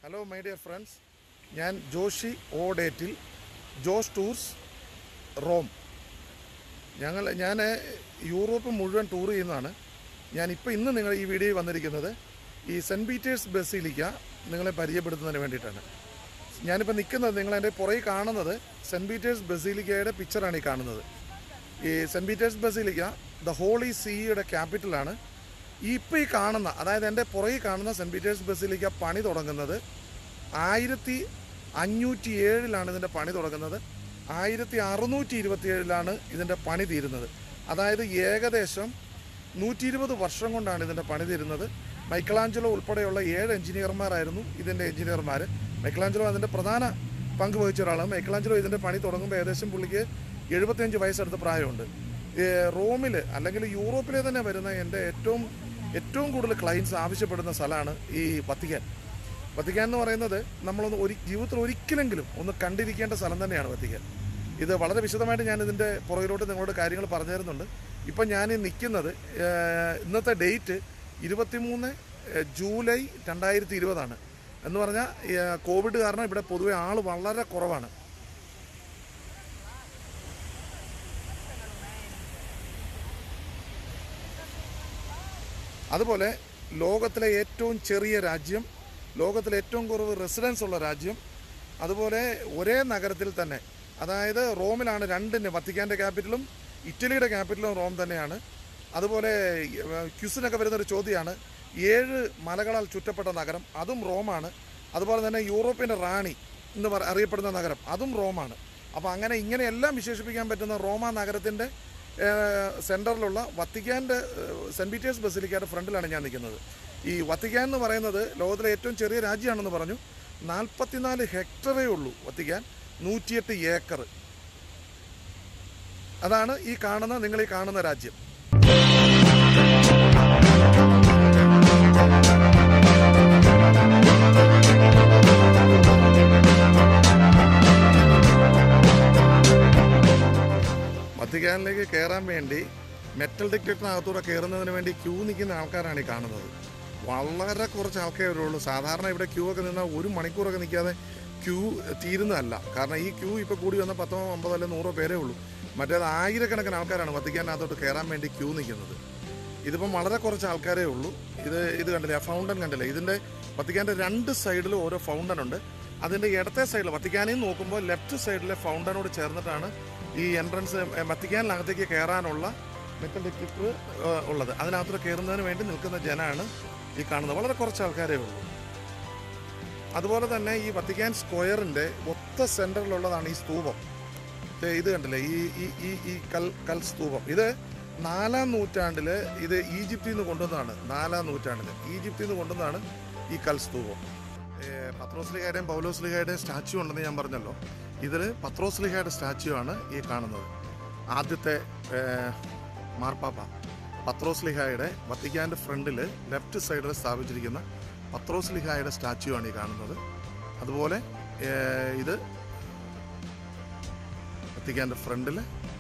hello my dear friends ഞാൻ ജോഷി ഓഡേറ്റിൽ Jose tours Rome ഞങ്ങൾ ഞാൻ യൂറോപ്പ് മുഴുവൻ ടൂർ ചെയ്യുന്നതാണ് ഞാനിപ്പോൾ ഇന്ന് നിങ്ങൾ ഈ വീഡിയോയിൽ വന്നിരിക്കുന്നത് ഈ സെൻറ്റ് പീറ്റേഴ്സ് ബസിലിക്ക നിങ്ങളെ പരിചയപ്പെടുത്തുന്നതിന് വേണ്ടിയിട്ടാണ് ഞാനിപ്പോൾ നിൽക്കുന്നത് നിങ്ങൾ എൻ്റെ പുറകിൽ കാണുന്നത് സെൻറ്റ് പീറ്റേഴ്സ് ബസിലിക്കയുടെ പിക്ചറാണ് ഈ കാണുന്നത് ഈ Saint Peter's Basilica the Holy സീയുടെ ക്യാപിറ്റലാണ് ഈ ഇപ്പോൾ ഈ കാണുന്ന അതായത് എൻ്റെ പുറകിൽ കാണുന്ന സെൻറ്റ് പീറ്റേഴ്സ് ബസിലിക്ക പണി തുടങ്ങുന്നത് ആയിരത്തി അഞ്ഞൂറ്റി ഏഴിലാണ് ഇതിൻ്റെ പണി തുടങ്ങുന്നത് ആയിരത്തി അറുന്നൂറ്റി ഇരുപത്തി ഏഴിലാണ് ഇതിൻ്റെ പണി തീരുന്നത് അതായത് ഏകദേശം നൂറ്റി ഇരുപത് വർഷം കൊണ്ടാണ് ഇതിൻ്റെ പണി തീരുന്നത് മൈക്കലാഞ്ചലോ ഉൾപ്പെടെയുള്ള ഏഴ് എഞ്ചിനീയർമാരായിരുന്നു ഇതിൻ്റെ എഞ്ചിനീയർമാർ മൈക്കലാഞ്ചലോ അതിൻ്റെ പ്രധാന പങ്ക് വഹിച്ച ഒരാളാണ് മൈക്കലാഞ്ചലോ ഇതിൻ്റെ പണി തുടങ്ങുമ്പോൾ ഏകദേശം പുള്ളിക്ക് എഴുപത്തിയഞ്ച് വയസ്സെടുത്ത പ്രായമുണ്ട് റോമിൽ അല്ലെങ്കിൽ യൂറോപ്പിലെ തന്നെ വരുന്ന എൻ്റെ ഏറ്റവും ഏറ്റവും കൂടുതൽ ക്ലയൻസ് ആവശ്യപ്പെടുന്ന സ്ഥലമാണ് ഈ വത്തിക്കാൻ വത്തിക്കാൻ എന്ന് പറയുന്നത് നമ്മളൊന്ന് ഒരു ജീവിതത്തിൽ ഒരിക്കലെങ്കിലും ഒന്ന് കണ്ടിരിക്കേണ്ട സ്ഥലം തന്നെയാണ് വത്തിക്കാൻ ഇത് വളരെ വിശദമായിട്ട് ഞാൻ ഇതിൻ്റെ പുറകിലോട്ട് നിങ്ങളോട് കാര്യങ്ങൾ പറഞ്ഞു തരുന്നുണ്ട് ഇപ്പം ഞാൻ ഈ നിൽക്കുന്നത് ഏഹ്, ഇന്നത്തെ ഡേറ്റ് ഇരുപത്തിമൂന്ന് ഏഹ്, ജൂലൈ രണ്ടായിരത്തി ഇരുപതാണ് എന്ന് പറഞ്ഞാൽ ഏഹ്, കോവിഡ് കാരണം ഇവിടെ പൊതുവെ ആൾ വളരെ കുറവാണ് അതുപോലെ ലോകത്തിലെ ഏറ്റവും ചെറിയ രാജ്യം ലോകത്തിലെ ഏറ്റവും കുറവ് റെസിഡൻസ് ഉള്ള രാജ്യം അതുപോലെ ഒരേ നഗരത്തിൽ തന്നെ അതായത് റോമിലാണ് രണ്ടിന് വത്തിക്കാൻ്റെ ക്യാപിറ്റലും ഇറ്റലിയുടെ ക്യാപിറ്റലും റോം തന്നെയാണ് അതുപോലെ ഏഹ്, ക്യുസിനൊക്കെ വരുന്നൊരു ചോദ്യമാണ് ഏഴ് മലകളാൽ ചുറ്റപ്പെട്ട നഗരം അതും റോമാണ് അതുപോലെ തന്നെ യൂറോപ്പിൻ്റെ റാണി എന്ന് പറ അറിയപ്പെടുന്ന നഗരം അതും റോമാണ് അപ്പോൾ അങ്ങനെ ഇങ്ങനെയെല്ലാം വിശേഷിപ്പിക്കാൻ പറ്റുന്ന റോമ നഗരത്തിൻ്റെ സെൻറ്ററിലുള്ള വത്തിക്കാൻ്റെ സെൻറ്റ് പീറ്റേഴ്സ് ബസിലിക്കയുടെ ഫ്രണ്ടിലാണ് ഞാൻ നിൽക്കുന്നത് ഈ വത്തിക്കാൻ എന്ന് പറയുന്നത് ലോകത്തിലെ ഏറ്റവും ചെറിയ രാജ്യമാണെന്ന് പറഞ്ഞു നാൽപ്പത്തിനാല് ഹെക്ടറേ ഉള്ളൂ വത്തിക്കാൻ നൂറ്റിയെട്ട് ഏക്കർ അതാണ് ഈ കാണുന്ന നിങ്ങൾ ഈ കാണുന്ന രാജ്യം വത്തിക്കാനിലേക്ക് കയറാൻ വേണ്ടി മെറ്റൽ ഡിറ്റക്ടറിനകത്തൂടെ കയറുന്നതിന് വേണ്ടി ക്യൂ നിൽക്കുന്ന ആൾക്കാരാണ് ഈ കാണുന്നത് വളരെ കുറച്ച് ആൾക്കാരേ ഉള്ളൂ സാധാരണ ഇവിടെ ക്യൂ ഒക്കെ നിന്നാൽ ഒരു മണിക്കൂറൊക്കെ നിൽക്കാതെ ക്യൂ തീരുന്നതല്ല കാരണം ഈ ക്യൂ ഇപ്പോൾ കൂടി വന്ന പത്തോ അമ്പതോ അല്ലെ നൂറോ പേരേ ഉള്ളൂ മറ്റേത് ആയിരക്കണക്കിന് ആൾക്കാരാണ് വത്തിക്കാനകത്തോട്ട് കയറാൻ വേണ്ടി ക്യൂ നിൽക്കുന്നത് ഇതിപ്പം വളരെ കുറച്ച് ആൾക്കാരേ ഉള്ളൂ ഇത് ഇത് കണ്ടില്ലേ ആ ഫൗണ്ടൻ കണ്ടില്ലേ ഇതിൻ്റെ വത്തിക്കാൻ്റെ രണ്ട് സൈഡിലും ഓരോ ഫൗണ്ടൻ ഉണ്ട് അതിൻ്റെ ഇടത്തെ സൈഡിൽ വത്തിക്കാനിൽ നിന്ന് നോക്കുമ്പോൾ ലെഫ്റ്റ് സൈഡിലെ ഫൗണ്ടനോട് ചേർന്നിട്ടാണ് ഈ എൻട്രൻസ് വത്തിക്കാനിനകത്തേക്ക് കയറാനുള്ള മെറ്റൽ ഡിറ്റക്ടർ ഉള്ളത് അതിനകത്തോട് കയറുന്നതിന് വേണ്ടി നിൽക്കുന്ന ജനാണ് ഈ കാണുന്നത് വളരെ കുറച്ച് ആൾക്കാരേ ഉള്ളൂ അതുപോലെ തന്നെ ഈ വത്തിക്കാൻ സ്ക്വയറിൻ്റെ ഒത്ത സെൻറ്ററിലുള്ളതാണ് ഈ സ്തൂപം ദേ ഇത് കണ്ടില്ലേ ഈ ഈ ഈ ഈ കൽ കൽ സ്തൂപം ഇത് നാലാം നൂറ്റാണ്ടിൽ ഇത് ഈജിപ്തിൽ നിന്ന് കൊണ്ടുവന്നതാണ് നാലാം നൂറ്റാണ്ടിൽ ഈജിപ്തിൽ നിന്ന് കൊണ്ടുവന്നതാണ് ഈ കൽ സ്തൂപം പത്രോസ്ലിഹയുടെയും പൗലോസ്ലിഹയുടെയും സ്റ്റാച്ചു ഉണ്ടെന്ന് ഞാൻ പറഞ്ഞല്ലോ ഇതിൽ പത്രോസ്ലിഹയുടെ സ്റ്റാച്ചു ആണ് ഈ കാണുന്നത് ആദ്യത്തെ ഏഹ്, മാർപ്പാപ്പ പത്രോസ്ലിഹായുടെ വത്തിക്കാൻ്റെ ഫ്രണ്ടിൽ ലെഫ്റ്റ് സൈഡിൽ സ്ഥാപിച്ചിരിക്കുന്ന പത്രോസ്ലിഹായുടെ സ്റ്റാച്ചു ആണ് ഈ കാണുന്നത് അതുപോലെ ഏഹ്, ഇത് വത്തിക്കാൻ്റെ ഫ്രണ്ടിൽ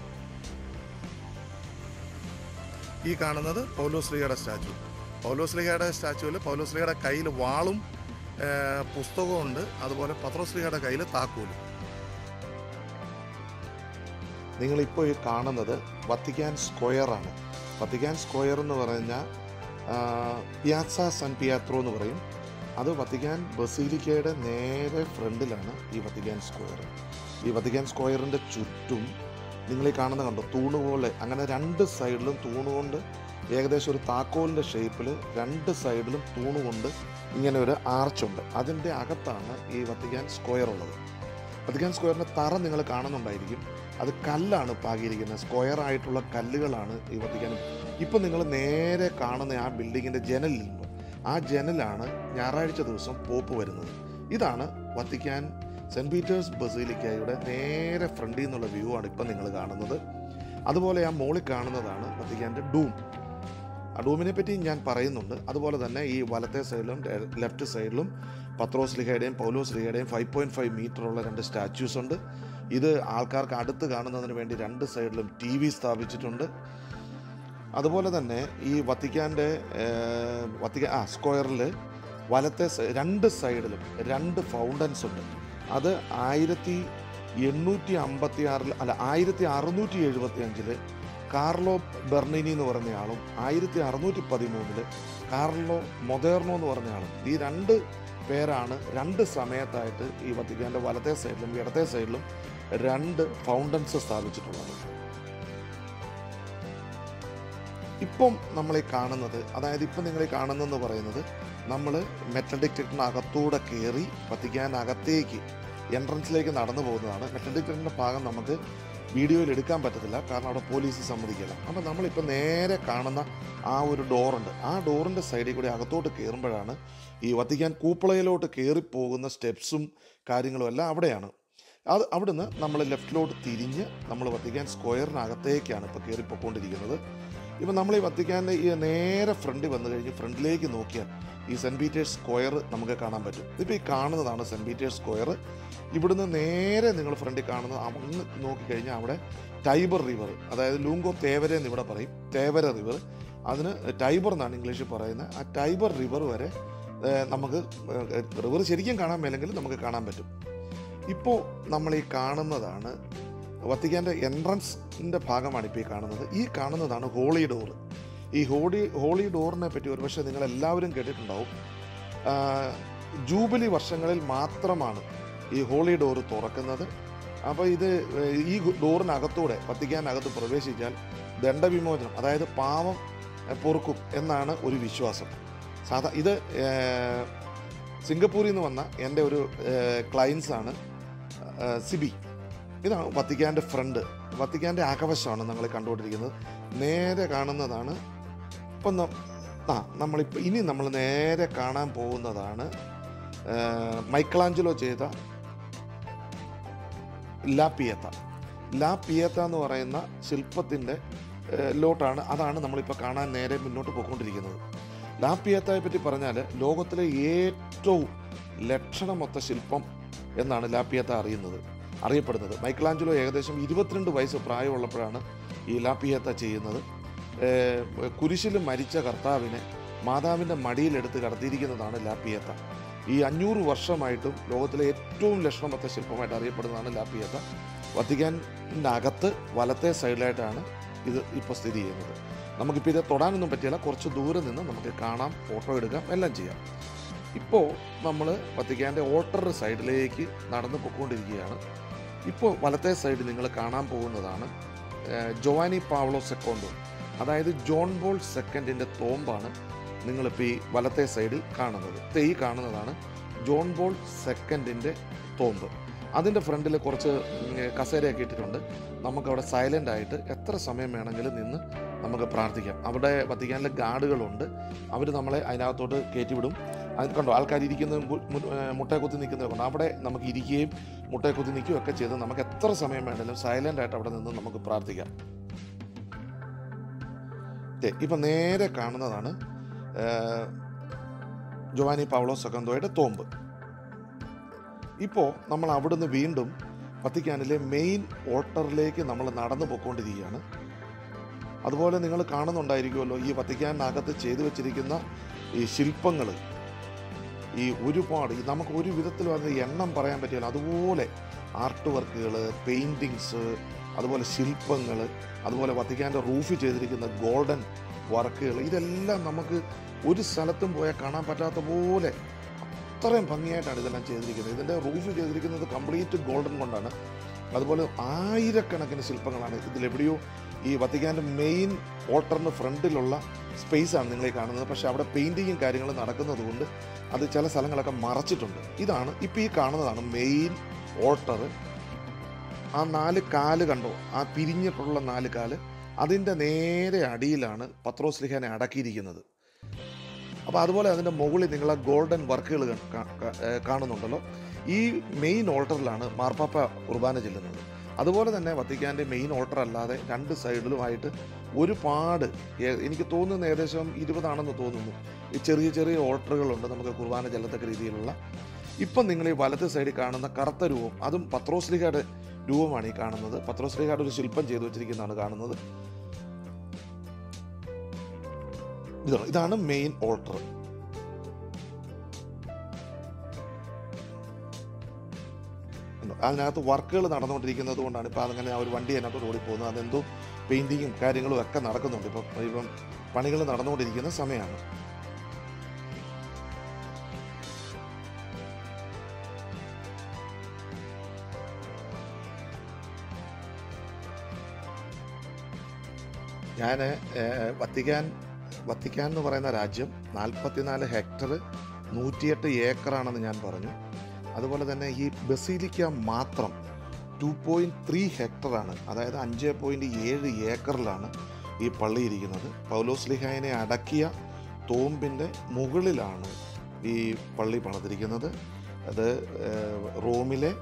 ഈ കാണുന്നത് പൗലോസ്ലിഹയുടെ സ്റ്റാച്ചു പൗലോസ്ലിഹയുടെ സ്റ്റാച്ചുവിൽ പൗലോസ്ലിഹയുടെ കയ്യിൽ വാളും ഏഹ്, പുസ്തകവും ഉണ്ട് അതുപോലെ പത്രോസ്ലിഹയുടെ കയ്യിൽ താക്കോലും നിങ്ങളിപ്പോൾ ഈ കാണുന്നത് വത്തിക്കാൻ സ്ക്വയറാണ് വത്തിക്കാൻ സ്ക്വയർ എന്ന് പറഞ്ഞാൽ പിയാസ സൻ പിയാത്രോ എന്ന് പറയും അത് വത്തിക്കാൻ ബസീലിക്കയുടെ നേരെ ഫ്രണ്ടിലാണ് ഈ വത്തിക്കാൻ സ്ക്വയർ ഈ വത്തിക്കാൻ സ്ക്വയറിൻ്റെ ചുറ്റും നിങ്ങൾ ഈ കാണുന്ന കണ്ടോ തൂണ് പോലെ അങ്ങനെ രണ്ട് സൈഡിലും തൂണുകൊണ്ട് ഏകദേശം ഒരു താക്കോലിൻ്റെ ഷേപ്പിൽ രണ്ട് സൈഡിലും തൂണുകൊണ്ട് ഇങ്ങനെ ഒരു ആർച്ചുണ്ട് അതിൻ്റെ അകത്താണ് ഈ വത്തിക്കാൻ സ്ക്വയർ ഉള്ളത് വത്തിക്കാൻ സ്ക്വയറിൻ്റെ തറ നിങ്ങൾ കാണുന്നുണ്ടായിരിക്കും അത് കല്ലാണ് പാകിയിരിക്കുന്നത് സ്ക്വയർ ആയിട്ടുള്ള കല്ലുകളാണ് ഈ വത്തിക്കാൻ ഇപ്പം നിങ്ങൾ നേരെ കാണുന്ന ആ ബിൽഡിങ്ങിൻ്റെ ജനലിലുണ്ട് ആ ജനലാണ് ഞായറാഴ്ച ദിവസം പോപ്പ് വരുന്നത് ഇതാണ് വത്തിക്കാൻ സെൻറ്റ് പീറ്റേഴ്സ് ബസീലിക്കയുടെ നേരെ ഫ്രണ്ടിൽ നിന്നുള്ള വ്യൂ ആണ് ഇപ്പം നിങ്ങൾ കാണുന്നത് അതുപോലെ ആ മോളിൽ കാണുന്നതാണ് വത്തിക്കാൻ്റെ ഡൂം ആ ഡൂമിനെ പറ്റി ഞാൻ പറയുന്നുണ്ട് അതുപോലെ തന്നെ ഈ വലത്തെ സൈഡിലും ലെഫ്റ്റ് സൈഡിലും പത്രോസ് ലിഹയുടെയും പൗലോസ് ലിഹയുടെയും ഫൈവ് പോയിൻറ്റ് ഫൈവ് മീറ്ററുള്ള രണ്ട് സ്റ്റാച്യൂസ് ഉണ്ട് ഇത് ആൾക്കാർക്ക് അടുത്ത് കാണുന്നതിന് വേണ്ടി രണ്ട് സൈഡിലും ടി വി സ്ഥാപിച്ചിട്ടുണ്ട് അതുപോലെ തന്നെ ഈ വത്തിക്കാൻ്റെ വത്തിക്കാൻ ആ സ്ക്വയറിൽ വലത്തെ സൈ- രണ്ട് സൈഡിലും രണ്ട് ഫൗണ്ടൻസ് ഉണ്ട് അത് ആയിരത്തി എണ്ണൂറ്റി അമ്പത്തി ആറിൽ അല്ല ആയിരത്തി അറുന്നൂറ്റി എഴുപത്തി അഞ്ചില് കാർലോ ബെർണിനി എന്ന് പറഞ്ഞ ആളും ആയിരത്തി അറുന്നൂറ്റി പതിമൂന്നില് കാർലോ മൊദേർണോ എന്ന് പറഞ്ഞ ആളും ഈ രണ്ട് പേരാണ് രണ്ട് സമയത്തായിട്ട് ഈ വത്തിക്കാൻ്റെ വലത്തെ സൈഡിലും ഇടത്തെ സൈഡിലും രണ്ട് ഫൗണ്ടൻസ് സ്ഥാപിച്ചിട്ടുള്ളത് ഇപ്പം നമ്മൾ ഈ കാണുന്നത് അതായത് ഇപ്പം നിങ്ങൾ ഈ കാണുന്നതെന്ന് പറയുന്നത് നമ്മൾ മെറ്റൽ ഡിറ്റക്ടറിനകത്തൂടെ കയറി വത്തിക്കാനകത്തേക്ക് എൻട്രൻസിലേക്ക് നടന്നു പോകുന്നതാണ് മെറ്റൽ ഡിറ്റക്ടറിൻ്റെ ഭാഗം നമുക്ക് വീഡിയോയിൽ എടുക്കാൻ പറ്റത്തില്ല കാരണം അവിടെ പോലീസ് സമ്മതിക്കില്ല അപ്പം നമ്മളിപ്പോൾ നേരെ കാണുന്ന ആ ഒരു ഡോറുണ്ട് ആ ഡോറിൻ്റെ സൈഡിൽ കൂടി അകത്തോട്ട് കയറുമ്പോഴാണ് ഈ വത്തിക്കാൻ കൂപ്പളയിലോട്ട് കയറിപ്പോകുന്ന സ്റ്റെപ്സും കാര്യങ്ങളും എല്ലാം അവിടെയാണ് അത് അവിടുന്ന് നമ്മൾ ലെഫ്റ്റിലോട്ട് തിരിഞ്ഞ് നമ്മൾ വത്തിക്കാൻ സ്ക്വയറിനകത്തേക്കാണ് ഇപ്പോൾ കയറിപ്പോയിക്കൊണ്ടിരിക്കുന്നത് ഇപ്പം നമ്മൾ ഈ വത്തിക്കാൻ്റെ ഈ നേരെ ഫ്രണ്ട് വന്നു കഴിഞ്ഞ് ഫ്രണ്ടിലേക്ക് നോക്കിയാൽ ഈ സെൻറ്റ് പീറ്റേഴ്സ് സ്ക്വയർ നമുക്ക് കാണാൻ പറ്റും ഇപ്പോൾ ഈ കാണുന്നതാണ് സെൻറ്റ് പീറ്റേഴ്സ് സ്ക്വയർ ഇവിടുന്ന് നേരെ നിങ്ങൾ ഫ്രണ്ടിൽ കാണുന്നത് അങ്ങ് നോക്കിക്കഴിഞ്ഞാൽ അവിടെ ടൈബർ റിവർ അതായത് ലൂങ്കോ തേവര എന്ന് ഇവിടെ പറയും തേവര റിവർ അതിന് ടൈബർ എന്നാണ് ഇംഗ്ലീഷിൽ പറയുന്നത് ആ ടൈബർ റിവർ വരെ ഏഹ്, നമുക്ക് റിവർ ശരിക്കും കാണാൻ മേലെങ്കിൽ നമുക്ക് കാണാൻ പറ്റും ഇപ്പോൾ നമ്മൾ ഈ കാണുന്നതാണ് വത്തിക്കാൻ്റെ എൻട്രൻസിൻ്റെ ഭാഗമാണ് ഇപ്പോൾ ഈ കാണുന്നത് ഈ കാണുന്നതാണ് ഹോളി ഡോർ ഈ ഹോളി ഹോളി ഡോറിനെ പറ്റി ഒരുപക്ഷെ നിങ്ങൾ എല്ലാവരും കേട്ടിട്ടുണ്ടാവും ആ, ജൂബിലി വർഷങ്ങളിൽ മാത്രമാണ് ഈ ഹോളി ഡോർ തുറക്കുന്നത് അപ്പോൾ ഇത് ഈ ഡോറിനകത്തൂടെ വത്തിക്കാനകത്ത് പ്രവേശിച്ചാൽ ദണ്ഡവിമോചനം അതായത് പാവം എ, പൊറുക്കും എന്നാണ് ഒരു വിശ്വാസം സാധാ ഇത് ഏ, സിംഗപ്പൂരിൽ നിന്ന് വന്ന എൻ്റെ ഒരു ക്ലയൻസ് ആണ് ആ, സിബി ഇതാണ് വത്തിക്കാൻ്റെ ഫ്രണ്ട് വത്തിക്കാൻ്റെ അകവശമാണ് നിങ്ങൾ കണ്ടുകൊണ്ടിരിക്കുന്നത് നേരെ കാണുന്നതാണ് ഇപ്പം ന- ആ നമ്മളിപ്പോൾ ഇനി നമ്മൾ നേരെ കാണാൻ പോകുന്നതാണ് ആ, മൈക്കലാഞ്ചലോ ചെയ്ത ലാ പിയത്ത ലാ പിയത്ത എന്ന് പറയുന്ന ശില്പത്തിൻ്റെ ലോട്ടാണ് അതാണ് നമ്മളിപ്പോൾ കാണാൻ നേരെ മുന്നോട്ട് പോയിക്കൊണ്ടിരിക്കുന്നത് ലാ പിയത്തയെ പറ്റി പറഞ്ഞാൽ ലോകത്തിലെ ഏറ്റവും ലക്ഷണമൊത്ത ശില്പം എന്നാണ് ലാ പിയത്ത അറിയുന്നത് അറിയപ്പെടുന്നത് മൈക്കലാഞ്ചലോ ഏകദേശം ഇരുപത്തിരണ്ട് വയസ്സ് പ്രായമുള്ളപ്പോഴാണ് ഈ ലാ പിയത്ത ചെയ്യുന്നത് ഏഹ് കുരിശിൽ മരിച്ച കർത്താവിനെ മാതാവിൻ്റെ മടിയിലെടുത്ത് കടത്തിയിരിക്കുന്നതാണ് ലാ പിയത്ത ഈ അഞ്ഞൂറ് വർഷമായിട്ടും ലോകത്തിലെ ഏറ്റവും ലക്ഷണമൊത്ത ശില്പമായിട്ട് അറിയപ്പെടുന്നതാണ് ലാ പിയത്ത വത്തിക്കാൻ്റെ അകത്ത് വലത്തെ സൈഡിലായിട്ടാണ് ഇത് ഇപ്പോൾ സ്ഥിതി ചെയ്യുന്നത് നമുക്കിപ്പോൾ ഇത് തൊടാനൊന്നും പറ്റില്ല കുറച്ച് ദൂരെ നിന്ന് നമുക്ക് കാണാം ഫോട്ടോ എടുക്കാം എല്ലാം ചെയ്യാം ഇപ്പോൾ നമ്മൾ വത്തിക്കാൻ്റെ ഓട്ടർ സൈഡിലേക്ക് നടന്നു പൊയ്ക്കൊണ്ടിരിക്കുകയാണ് ഇപ്പോൾ വലത്തെ സൈഡ് നിങ്ങൾ കാണാൻ പോകുന്നതാണ് ഏഹ്, ജോവാനി പാവ്ലോ സെക്കോണ്ടോ അതായത് ജോൺ ബോൾ സെക്കൻഡിൻ്റെ തോമ്പാണ് നിങ്ങളിപ്പോൾ ഈ വലത്തെ സൈഡിൽ കാണുന്നത് ദേ ഈ കാണുന്നതാണ് ജോൺ ബോൾ സെക്കൻഡിൻ്റെ തോമ്പ് അതിൻ്റെ ഫ്രണ്ടിൽ കുറച്ച് ഉം, കസേരയൊക്കെ ഇട്ടിട്ടുണ്ട് നമുക്കവിടെ സൈലൻ്റ് ആയിട്ട് എത്ര സമയം വേണമെങ്കിലും നിന്ന് നമുക്ക് പ്രാർത്ഥിക്കാം അവിടെ വത്തിക്കാനിലെ ഗാർഡുകളുണ്ട് അവർ നമ്മളെ അതിനകത്തോട്ട് കയറ്റിവിടും അത് കണ്ടോ ആൾക്കാർ ഇരിക്കുന്നതും കു- മു- ഏഹ് മുട്ടയെ കുത്തി നിൽക്കുന്നതൊക്കെ ഉണ്ട് അവിടെ നമുക്ക് ഇരിക്കുകയും മുട്ടയെ കുത്തി നിൽക്കുകയും ഒക്കെ ചെയ്ത് നമുക്ക് എത്ര സമയം വേണമെങ്കിലും സൈലൻ്റ് ആയിട്ട് അവിടെ നിന്ന് നമുക്ക് പ്രാർത്ഥിക്കാം ദേ, ഇപ്പം നേരെ കാണുന്നതാണ് ഏഹ്, ജോവാനി പൗളോ സക്കന്തോയുടെ തോമ്പ് ഇപ്പോൾ നമ്മൾ അവിടുന്ന് വീണ്ടും വത്തിക്കാനിലെ മെയിൻ ഓൾട്ടറിലേക്ക് നമ്മൾ നടന്നു പോയിക്കൊണ്ടിരിക്കുകയാണ് അതുപോലെ നിങ്ങൾ കാണുന്നുണ്ടായിരിക്കുമല്ലോ ഈ വത്തിക്കാനകത്ത് ചെയ്തു വെച്ചിരിക്കുന്ന ഈ ശില്പങ്ങൾ ഈ ഒരുപാട് ഈ നമുക്ക് ഒരു വിധത്തിലും അത് എണ്ണം പറയാൻ പറ്റില്ല അതുപോലെ ആർട്ട് വർക്കുകൾ പെയിൻറ്റിങ്സ് അതുപോലെ ശില്പങ്ങൾ അതുപോലെ വത്തിക്കാൻ്റെ റൂഫ് ചെയ്തിരിക്കുന്ന ഗോൾഡൻ വർക്കുകൾ ഇതെല്ലാം നമുക്ക് ഒരു സ്ഥലത്തും പോയാൽ കാണാൻ പറ്റാത്ത പോലെ അത്രയും ഭംഗിയായിട്ടാണ് ഇതെല്ലാം ചെയ്തിരിക്കുന്നത് ഇതിൻ്റെ റൂഫ് ചെയ്തിരിക്കുന്നത് കംപ്ലീറ്റ് ഗോൾഡൻ കൊണ്ടാണ് അതുപോലെ ആയിരക്കണക്കിന് ശില്പങ്ങളാണ് ഇതിലെവിടെയോ ഈ വത്തിക്കാൻ്റെ മെയിൻ ഓട്ടറിന് ഫ്രണ്ടിലുള്ള സ്പേസ് ആണ് നിങ്ങൾ ഈ കാണുന്നത് പക്ഷേ അവിടെ പെയിൻറ്റിങ്ങും കാര്യങ്ങളും നടക്കുന്നത് കൊണ്ട് അത് ചില സ്ഥലങ്ങളൊക്കെ മറച്ചിട്ടുണ്ട് ഇതാണ് ഇപ്പോൾ ഈ കാണുന്നതാണ് മെയിൻ ഓട്ടർ ആ നാല് കാല് കണ്ടോ ആ പിരിഞ്ഞിട്ടുള്ള നാല് കാല് അതിൻ്റെ നേരെ അടിയിലാണ് പത്രോസ് ലിഹാനെ അടക്കിയിരിക്കുന്നത് അപ്പോൾ അതുപോലെ അതിൻ്റെ മുകളിൽ നിങ്ങൾ ആ ഗോൾഡൻ വർക്കുകൾ കാണുന്നുണ്ടല്ലോ ഈ മെയിൻ ഓൾട്ടറിലാണ് മാർപ്പാപ്പ കുർബാന ചെല്ലുന്നത് അതുപോലെ തന്നെ വത്തിക്കാൻ്റെ മെയിൻ ഓൾട്ടർ അല്ലാതെ രണ്ട് സൈഡിലുമായിട്ട് ഒരുപാട് ഏ- എനിക്ക് തോന്നുന്ന ഏകദേശം ഇരുപതാണെന്ന് തോന്നുന്നു ഈ ചെറിയ ചെറിയ ഓൾട്ടറുകളുണ്ട് നമുക്ക് കുർബാന ചെല്ലത്തക്ക രീതിയിലുള്ള ഇപ്പം നിങ്ങൾ ഈ വലത്ത് സൈഡിൽ കാണുന്ന കറുത്ത രൂപം അതും പത്രോസ്ലിഹയുടെ രൂപമാണ് ഈ കാണുന്നത് പത്രോസ്ലിഹയുടെ ഒരു ശില്പം ചെയ്തു വെച്ചിരിക്കുന്നതാണ് കാണുന്നത് ഇതാണ് ഇതാണ് മെയിൻ ഓൾട്ടർ അതിനകത്ത് വർക്കുകൾ നടന്നുകൊണ്ടിരിക്കുന്നത് കൊണ്ടാണ് ഇപ്പോൾ അതങ്ങനെ ആ ഒരു വണ്ടി അതിനകത്ത് ഓടിപ്പോകുന്നത് അതെന്തോ പെയിൻറ്റിങ്ങും കാര്യങ്ങളും ഒക്കെ നടക്കുന്നുണ്ട് ഇപ്പം ഇപ്പം പണികൾ നടന്നുകൊണ്ടിരിക്കുന്ന സമയമാണ് ഞാൻ വത്തിക്കാൻ വത്തിക്കാൻ എന്ന് പറയുന്ന രാജ്യം നാൽപ്പത്തിനാല് ഹെക്ടർ നൂറ്റിയെട്ട് ഏക്കറാണെന്ന് ഞാൻ പറഞ്ഞു അതുപോലെ തന്നെ ഈ ബസീലിക്ക മാത്രം ടു പോയിൻറ്റ് ത്രീ ഹെക്ടറാണ് അതായത് അഞ്ച് പോയിൻറ്റ് ഏഴ് ഏക്കറിലാണ് ഈ പള്ളി ഇരിക്കുന്നത് പൗലോസ് ലിഹായനെ അടക്കിയ തോമ്പിൻ്റെ മുകളിലാണ് ഈ പള്ളി പണിതിരിക്കുന്നത് അത് ഏഹ്, റോമിലെ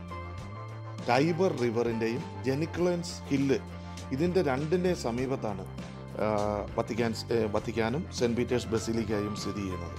ടൈബർ റിവറിൻ്റെയും ജെനിക്ലൻസ് ഹില്ല് ഇതിൻ്റെ രണ്ടിൻ്റെയും സമീപത്താണ് ആ, വത്തിക്കാൻ ഏ, വത്തിക്കാനും സെൻറ്റ് പീറ്റേഴ്സ് ബസിലിക്കയും സ്ഥിതി ചെയ്യുന്നത്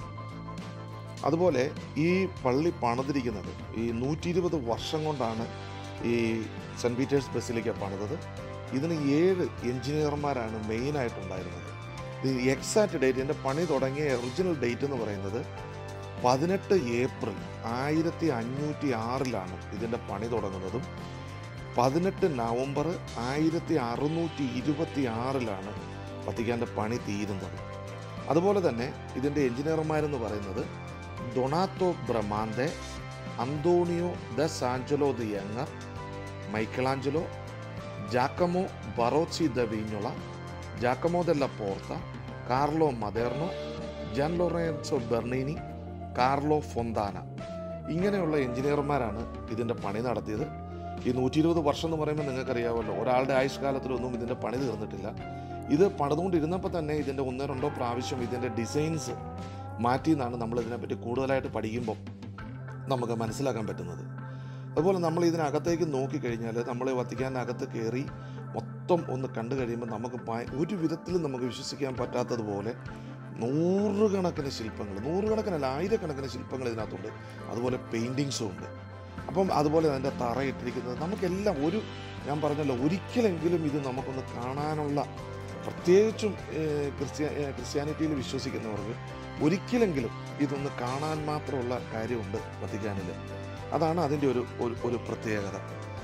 അതുപോലെ ഈ പള്ളി പണിതിരിക്കുന്നത് ഈ നൂറ്റി ഇരുപത് വർഷം കൊണ്ടാണ് ഈ സെൻറ്റ് പീറ്റേഴ്സ് ബസിലിക്ക പണിതത് ഇതിന് ഏഴ് എഞ്ചിനീയർമാരാണ് മെയിനായിട്ടുണ്ടായിരുന്നത് ഇത് എക്സാക്റ്റ് ഡേറ്റ് ഇതിൻ്റെ പണി തുടങ്ങിയ ഒറിജിനൽ ഡേറ്റ് എന്ന് പറയുന്നത് പതിനെട്ട് ഏപ്രിൽ ആയിരത്തി അഞ്ഞൂറ്റി ആറിലാണ് ഇതിൻ്റെ പണി തുടങ്ങുന്നതും പതിനെട്ട് നവംബർ ആയിരത്തി അറുന്നൂറ്റി ഇരുപത്തി ആറിലാണ് വത്തിക്കാൻ്റെ പണി തീരുന്നത് അതുപോലെ തന്നെ ഇതിൻ്റെ എഞ്ചിനീയർമാരെന്ന് പറയുന്നത് Donato Bramante Antonio da Sangallo the Younger Michelangelo Giacomo Barozzi da Vignola Giacomo della Porta Carlo Maderno Gian Lorenzo Bernini Carlo Fontana ഇങ്ങനെയുള്ള എഞ്ചിനീയർമാരാണ് ഇതിൻ്റെ പണി നടത്തിയത് ഈ നൂറ്റി ഇരുപത് വർഷം എന്ന് പറയുമ്പോൾ നിങ്ങൾക്കറിയാമല്ലോ ഒരാളുടെ ആയുഷ്കാലത്തിലൊന്നും ഇതിൻ്റെ പണി തീർന്നിട്ടില്ല ഇത് പണിതുകൊണ്ടിരുന്നപ്പോൾ തന്നെ ഇതിൻ്റെ ഒന്നോ രണ്ടോ പ്രാവശ്യം ഇതിൻ്റെ ഡിസൈൻസ് മാറ്റി എന്നാണ് നമ്മൾ ഇതിനെപ്പറ്റി കൂടുതലായിട്ട് പഠിക്കുമ്പോൾ നമുക്ക് മനസ്സിലാക്കാൻ പറ്റുന്നത് അതുപോലെ നമ്മൾ ഇതിനകത്തേക്ക് നോക്കിക്കഴിഞ്ഞാൽ നമ്മൾ വത്തിക്കാനകത്ത് കയറി മൊത്തം ഒന്ന് കണ്ടു കഴിയുമ്പോൾ നമുക്ക് ഭയ- ഒരു വിധത്തിലും നമുക്ക് വിശ്വസിക്കാൻ പറ്റാത്തതുപോലെ നൂറുകണക്കിന് ശില്പങ്ങൾ നൂറുകണക്കിനല്ല ആയിരക്കണക്കിന് ശില്പങ്ങൾ ഇതിനകത്തുണ്ട് അതുപോലെ പെയിൻറ്റിങ്സും ഉണ്ട് അപ്പം അതുപോലെ അതിൻ്റെ തറ ഇട്ടിരിക്കുന്നത് നമുക്കെല്ലാം ഒരു ഞാൻ പറഞ്ഞല്ലോ ഒരിക്കലെങ്കിലും ഇത് നമുക്കൊന്ന് കാണാനുള്ള പ്രത്യേകിച്ചും ഏഹ്, ക്രിസ്ത്യ ഏഹ്, ക്രിസ്ത്യാനിറ്റിയിൽ വിശ്വസിക്കുന്നവർക്ക് ഒരിക്കലെങ്കിലും ഇതൊന്ന് കാണാൻ മാത്രമുള്ള കാര്യമുണ്ട് വത്തിക്കാനിൽ അതാണ് അതിൻ്റെ ഒരു ഒരു- ഒരു പ്രത്യേകത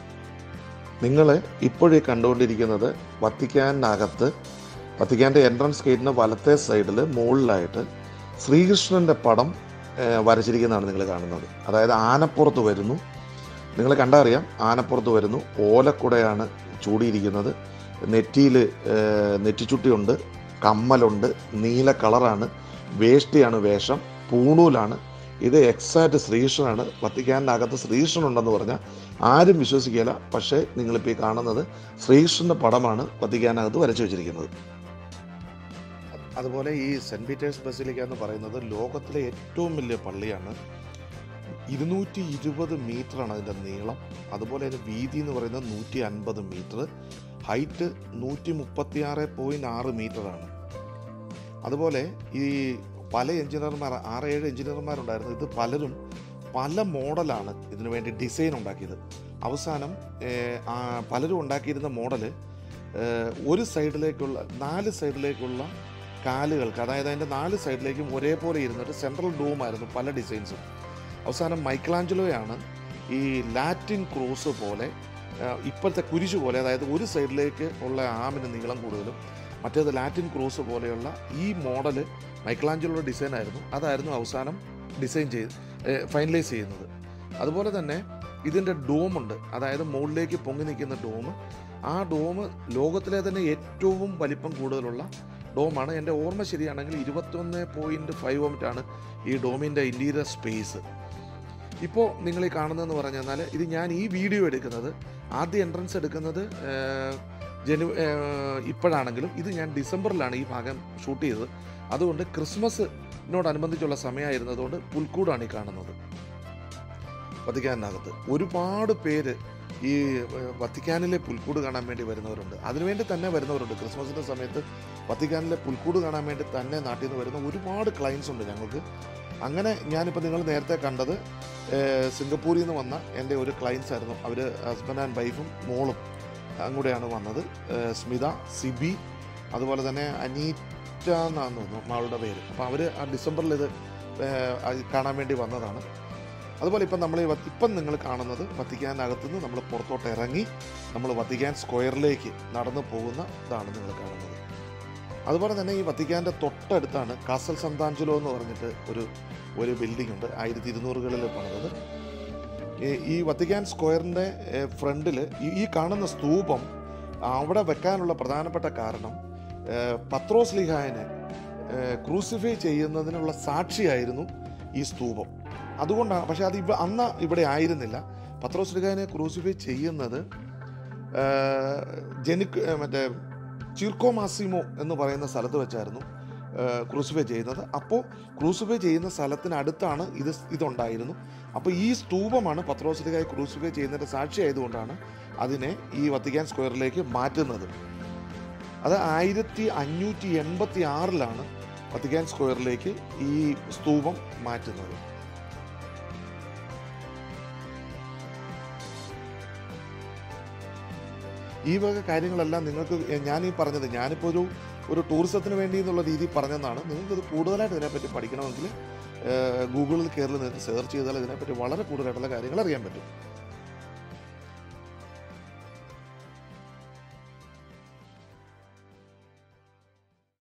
നിങ്ങൾ ഇപ്പോഴീ കണ്ടുകൊണ്ടിരിക്കുന്നത് വത്തിക്കാനകത്ത് വത്തിക്കാൻ്റെ എൻട്രൻസ് ഗേറ്റിന് വലത്തെ സൈഡിൽ മുകളിലായിട്ട് ശ്രീകൃഷ്ണൻ്റെ പടം ഏഹ്, വരച്ചിരിക്കുന്നതാണ് നിങ്ങൾ കാണുന്നത് അതായത് ആനപ്പുറത്ത് വരുന്നു നിങ്ങൾ കണ്ടറിയാം ആനപ്പുറത്ത് വരുന്നു ഓലക്കുടയാണ് ചൂടിയിരിക്കുന്നത് നെറ്റിയിൽ നെറ്റിച്ചുട്ടിയുണ്ട് കമ്മലുണ്ട് നീല കളറാണ് വേഷ്ടിയാണ് വേഷം പൂണൂലാണ് ഇത് എക്സാക്റ്റ് ശ്രീകൃഷ്ണനാണ് വത്തിക്കാൻ്റെ അകത്ത് ശ്രീകൃഷ്ണൻ ഉണ്ടെന്ന് പറഞ്ഞാൽ ആരും വിശ്വസിക്കില്ല പക്ഷേ നിങ്ങളിപ്പോൾ ഈ കാണുന്നത് ശ്രീകൃഷ്ണൻ്റെ പടമാണ് വത്തിക്കാനകത്ത് വരച്ചു വെച്ചിരിക്കുന്നത് അതുപോലെ ഈ സെൻറ്റ് പീറ്റേഴ്സ് ബസിലിക്ക എന്ന് പറയുന്നത് ലോകത്തിലെ ഏറ്റവും വലിയ പള്ളിയാണ് ഇരുന്നൂറ്റി ഇരുപത് മീറ്ററാണ് അതിൻ്റെ നീളം അതുപോലെ അതിൻ്റെ വീതി എന്ന് പറയുന്നത് നൂറ്റി അൻപത് മീറ്റർ ഹൈറ്റ് നൂറ്റി മുപ്പത്തി ആറ് പോയിൻറ്റ് ആറ് മീറ്ററാണ് അതുപോലെ ഈ പല എഞ്ചിനീയർമാർ ആറ് ഏഴ് എഞ്ചിനീയർമാരുണ്ടായിരുന്നു ഇത് പലരും പല മോഡലാണ് ഇതിനു വേണ്ടി ഡിസൈൻ ഉണ്ടാക്കിയത് അവസാനം ഏഹ്, ആ പലരും ഉണ്ടാക്കിയിരുന്ന മോഡല് ഒരു സൈഡിലേക്കുള്ള നാല് സൈഡിലേക്കുള്ള കാലുകൾക്ക് അതായത് അതിൻ്റെ നാല് സൈഡിലേക്കും ഒരേപോലെ ഇരുന്നിട്ട് സെൻട്രൽ ഡൂമായിരുന്നു പല ഡിസൈൻസും അവസാനം മൈക്കലാഞ്ചലോയാണ് ഈ ലാറ്റിൻ ക്രൂസ് പോലെ ആ, ഇപ്പോഴത്തെ കുരിശ് പോലെ അതായത് ഒരു സൈഡിലേക്ക് ഉള്ള ആമിന് നീളം കൂടുതലും മറ്റേത് ലാറ്റിൻ ക്രൂസ് പോലെയുള്ള ഈ മോഡല് മൈക്കലാഞ്ചലോയുടെ ഡിസൈൻ ആയിരുന്നു അതായിരുന്നു അവസാനം ഡിസൈൻ ചെയ്ത് ഫൈനലൈസ് ചെയ്യുന്നത് അതുപോലെ തന്നെ ഇതിൻ്റെ ഡോമുണ്ട് അതായത് മുകളിലേക്ക് പൊങ്ങി നിൽക്കുന്ന ഡോം ആ ഡോം ലോകത്തിലെ തന്നെ ഏറ്റവും വലിപ്പം കൂടുതലുള്ള ഡോമാണ് എൻ്റെ ഓർമ്മ ശരിയാണെങ്കിൽ ഇരുപത്തൊന്ന് പോയിൻറ്റ് ഫൈവ് ആണ് ഈ ഡോമിൻ്റെ ഇൻറ്റീരിയർ സ്പേസ് ഇപ്പോൾ നിങ്ങൾ ഈ കാണുന്നതെന്ന് പറഞ്ഞു കഴിഞ്ഞാൽ ഇത് ഞാൻ ഈ വീഡിയോ എടുക്കുന്നത് ആദ്യ എൻട്രൻസ് എടുക്കുന്നത് ഏഹ്, ജനു ഏഹ്, ഇപ്പോഴാണെങ്കിലും ഇത് ഞാൻ ഡിസംബറിലാണ് ഈ ഭാഗം ഷൂട്ട് ചെയ്തത് അതുകൊണ്ട് ക്രിസ്മസിനോടനുബന്ധിച്ചുള്ള സമയമായിരുന്നതുകൊണ്ട് പുൽക്കൂടാണ് ഈ കാണുന്നത് വത്തിക്കാനകത്ത് ഒരുപാട് പേര് ഈ ഏഹ്, വത്തിക്കാനിലെ പുൽക്കൂട് കാണാൻ വേണ്ടി വരുന്നവരുണ്ട് അതിനുവേണ്ടി തന്നെ വരുന്നവരുണ്ട് ക്രിസ്മസിൻ്റെ സമയത്ത് വത്തിക്കാനിലെ പുൽക്കൂട് കാണാൻ വേണ്ടി തന്നെ നാട്ടിൽ നിന്ന് വരുന്ന ഒരുപാട് ക്ലയൻസ് ഉണ്ട് ഞങ്ങൾക്ക് അങ്ങനെ ഞാനിപ്പോൾ നിങ്ങൾ നേരത്തെ കണ്ടത് ഏഹ്, സിംഗപ്പൂരിൽ നിന്ന് വന്ന എൻ്റെ ഒരു ക്ലയൻസ് ആയിരുന്നു അവർ ഹസ്ബൻഡ് ആൻഡ് വൈഫും മോളും അങ്ങൂടെയാണ് വന്നത് ഏഹ്, സ്മിത സിബി അതുപോലെ തന്നെ അനീറ്റ എന്നാന്ന് തോന്നുന്നു മകളുടെ പേര് അപ്പോൾ അവർ ആ ഡിസംബറിൽ ഇത് ഏഹ്, അത് കാണാൻ വേണ്ടി വന്നതാണ് അതുപോലെ ഇപ്പം നമ്മൾ ഈ വത്തി- ഇപ്പം നിങ്ങൾ കാണുന്നത് വത്തിക്കാനകത്തു നിന്ന് നമ്മൾ പുറത്തോട്ട് ഇറങ്ങി നമ്മൾ വത്തിക്കാൻ സ്ക്വയറിലേക്ക് നടന്നു പോകുന്ന ഇതാണ് നിങ്ങൾ കാണുന്നത് അതുപോലെ തന്നെ ഈ വത്തിക്കാൻ്റെ തൊട്ടടുത്താണ് കാസൽ സന്താഞ്ചലോ എന്ന് പറഞ്ഞിട്ട് ഒരു ഒരു ബിൽഡിംഗ് ഉണ്ട് ആയിരത്തി ഇരുന്നൂറുകളിൽ പണിതത് ഈ- ഈ വത്തിക്കാൻ സ്ക്വയറിൻ്റെ ഫ്രണ്ടിൽ ഈ കാണുന്ന സ്തൂപം അവിടെ വെക്കാനുള്ള പ്രധാനപ്പെട്ട കാരണം ഏഹ്, പത്രോസ് ലിഹായനെ ക്രൂസിഫൈ ചെയ്യുന്നതിനുള്ള സാക്ഷിയായിരുന്നു ഈ സ്തൂപം അതുകൊണ്ടാണ് പക്ഷെ അത് ഇവ അന്ന് ഇവിടെ ആയിരുന്നില്ല പത്രോസ് ലിഹായനെ ക്രൂസിഫൈ ചെയ്യുന്നത് ഏഹ്, ജനിക്ക് ഏഹ്, മറ്റേ ചിർക്കോ മാസിമോ എന്ന് പറയുന്ന സ്ഥലത്ത് വെച്ചായിരുന്നു ക്രൂസിഫൈ ചെയ്യുന്നത് അപ്പോൾ ക്രൂസിഫൈ ചെയ്യുന്ന സ്ഥലത്തിനടുത്താണ് ഇത് ഇതുണ്ടായിരുന്നു അപ്പോൾ ഈ സ്തൂപമാണ് പത്രോസിലേക്കായി ക്രൂസിഫൈ ചെയ്യുന്നതിൻ്റെ സാക്ഷി ആയതുകൊണ്ടാണ് അതിനെ ഈ വത്തിക്കാൻ സ്ക്വയറിലേക്ക് മാറ്റുന്നത് അത് ആയിരത്തി അഞ്ഞൂറ്റി എൺപത്തി ആറിലാണ് വത്തിക്കാൻ സ്ക്വയറിലേക്ക് ഈ സ്തൂപം മാറ്റുന്നത് ഈ വക കാര്യങ്ങളെല്ലാം നിങ്ങൾക്ക് ഞാൻ ഈ പറഞ്ഞത് ഞാനിപ്പോൾ ഒരു ഒരു ടൂറിസത്തിന് വേണ്ടി എന്നുള്ള രീതിയിൽ പറഞ്ഞതാണ് നിങ്ങൾക്കത് കൂടുതലായിട്ട് ഇതിനെപ്പറ്റി പഠിക്കണമെങ്കിൽ ഏഹ്, ഗൂഗിളിൽ കയറി നിങ്ങൾക്ക് സെർച്ച് ചെയ്താൽ ഇതിനെപ്പറ്റി വളരെ കൂടുതലായിട്ടുള്ള കാര്യങ്ങൾ അറിയാൻ പറ്റും